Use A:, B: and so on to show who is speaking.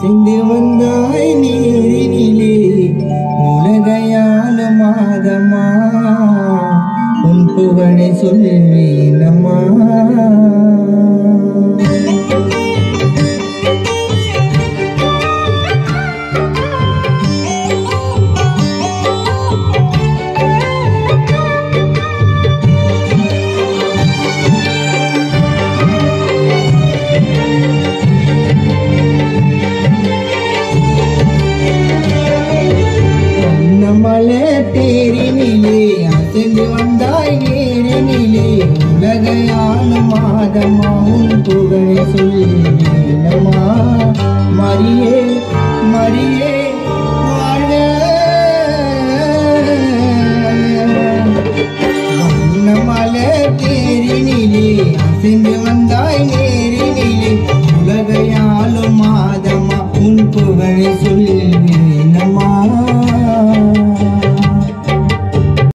A: அசைந்து வந்தாய் நீரினிலே உலகையாலும் மாதமா உன் புகழை சொல்வேனம்மா மலை தேரினிலே அசைந்து வந்தாய் நேரினிலே உலகையாலும் மாதமாவும் புகழை சொல்லினமா மரியே மரியே வாழ்க மலை தேரினிலே அசைந்து வந்தாய் நேரினிலே உலகையாலும் மாதமா உன் புகழை சொல்லுவேன்